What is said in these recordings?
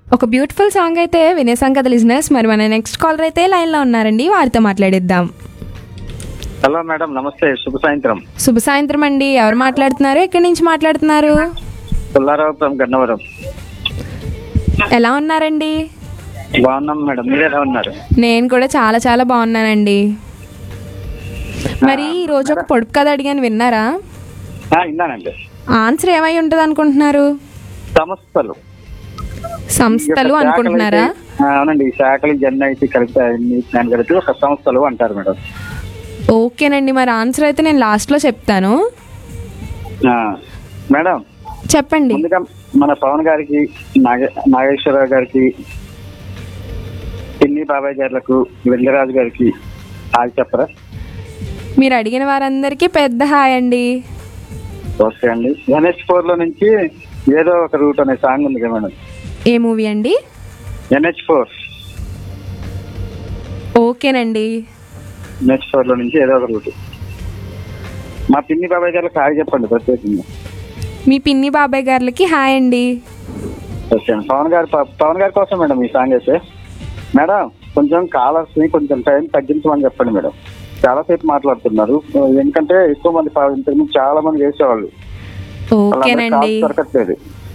ఒక beautiful song అయితే వినేసాం కదా లిజినెస్ మరి మన నెక్స్ట్ కాలర్ అయితే లైన్లో ఉన్నారండి వారితో మాట్లాడిద్దాం హలో మేడం నమస్తే శుభ సాయంత్రం శుభ సాయంత్రం అండి ఎవరు మాట్లాడుతున్నారు ఎక్కడి నుంచి మాట్లాడుతున్నారు పుల్లారావుపురం గన్నవరం ఎలా ఉన్నారండి బాగున్నాం మేడం మీరు ఎలా ఉన్నారు నేను కూడా చాలా చాలా బాగున్నానండి మరి ఈ రోజు ఒక పొడుపు కథ అడిగాను విన్నారా ఆ, విన్నానండి ఆన్సర్ ఏమై ఉంటుంది అనుకుంటున్నారు సంస్థలు సంస్థలు ఈ యొక్క అనుకుంటున్నారా శాఖలైతే- ఆ, అవునండి ఈ శాఖలు జన్ అయితే కలిపి అన్ని దాన్ని కలిపి ఒక సంస్థలు అంటారు మేడం ఓకేనండి మరి ఆన్సర్ అయితే నేను లాస్ట్లో చెప్తాను ఆ, మేడం చెప్పండి ముందుగా మన పవన్ గారికి నాగ నాగేశ్వరరావు గారికి పిన్ని బాబాయ్ గారులకు వెంగరాజు గారికి హాయ్ చెప్పరా మీరు అడిగిన వారందరికీ పెద్ద హాయ్ అండి ఓకే అండి ఎన్హెచ్ ఫోర్ లో నుంచి ఏదో ఒక రూట్ అనే సాంగ్ ఉంది కదా మేడం ఏ మూవీ అండి ఎన్హెచ్ ఫోర్ ఓకేనండి ఎన్హెచ్ ఫోర్ లో నుంచి ఏదో ఒక రూట్ మా పిన్ని బాబాయ్ గారికి హాయ్ చెప్పండి ప్రత్యేకంగా మీ పిన్ని బాబాయ్ గారులకి హాయ్ అండి ఓకే అండి పవన్ గారు పవన్ గారి కోసం మేడం ఈ సాంగ్ అయితే మేడం కొంచెం కాలర్స్ ని కొంచెం టైం తగ్గించమని చెప్పండి మేడం చాలా సేపు మాట్లాడుతున్నారు ఎందుకంటే ఎక్కువ మంది పా- ఇంతకుముందు చాలా మంది చేసేవాళ్ళు వాళ్ళందరికీ ఓకేనండి కాల్స్ దొరకట్లేదు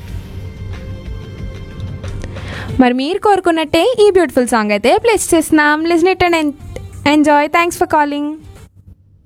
మరి మీరు కోరుకున్నట్టే ఈ బ్యూటిఫుల్ సాంగ్ అయితే ప్లేస్ చేస్తున్నాం listen it and enjoy thanks for calling